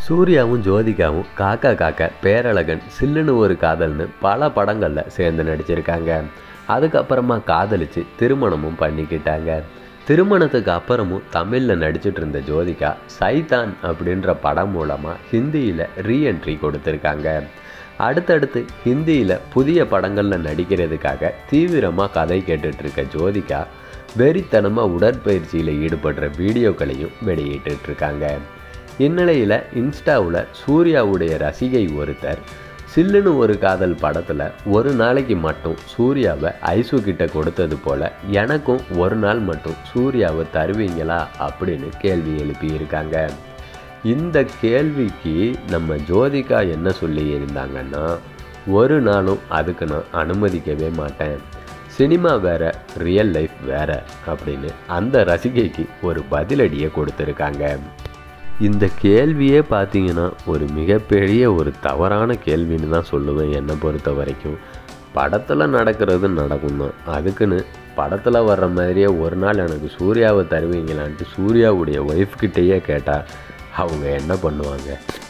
சூர்யாவும் ஜோதிகாவும் காக்கா காக்க பேரழகன் சில்லுன்னு ஒரு காதல்னு பல படங்களில் சேர்ந்து நடிச்சிருக்காங்க அதுக்கப்புறமா காதலிச்சு திருமணமும் பண்ணிக்கிட்டாங்க திருமணத்துக்கு அப்புறமும் தமிழில் நடிச்சிட்டு இருந்த ஜோதிகா சைதான் அப்படின்ற படம் மூலமாக ஹிந்தியில் ரீஎன்ட்ரி கொடுத்துருக்காங்க அடுத்தடுத்து ஹிந்தியில் புதிய படங்களில் நடிக்கிறதுக்காக தீவிரமாக கதை கேட்டுட்டு இருக்க ஜோதிகா வெறித்தனமாக உடற்பயிற்சியில் ஈடுபடுற வீடியோக்களையும் வெளியிட்டு இருக்காங்க இந்நிலையில் இன்ஸ்டாவில் சூர்யாவுடைய ரசிகை ஒருத்தர் சில்லுன்னு ஒரு காதல் படத்தில் ஒரு நாளைக்கு மட்டும் சூர்யாவை ஐசு கிட்ட கொடுத்தது போல் எனக்கும் ஒரு நாள் மட்டும் சூர்யாவை தருவீங்களா அப்படின்னு கேள்வி எழுப்பியிருக்காங்க இந்த கேள்விக்கு நம்ம ஜோதிகா என்ன சொல்லி இருந்தாங்கன்னா ஒரு நாளும் அதுக்கு நான் அனுமதிக்கவே மாட்டேன் சினிமா வேற ரியல் லைஃப் வேற அப்படின்னு அந்த ரசிகைக்கு ஒரு பதிலடியை கொடுத்துருக்காங்க இந்த கேள்வியே பார்த்தீங்கன்னா ஒரு மிகப்பெரிய ஒரு தவறான கேள்வின்னு தான் சொல்லுவேன் என்னை பொறுத்த வரைக்கும் படத்தில் நடக்கிறது நடக்கும் தான் அதுக்குன்னு படத்தில் வர்ற மாதிரியே ஒரு நாள் எனக்கு சூர்யாவை தருவீங்களான்ட்டு சூர்யாவுடைய ஒய்ஃப்கிட்டேயே கேட்டால் அவங்க என்ன பண்ணுவாங்க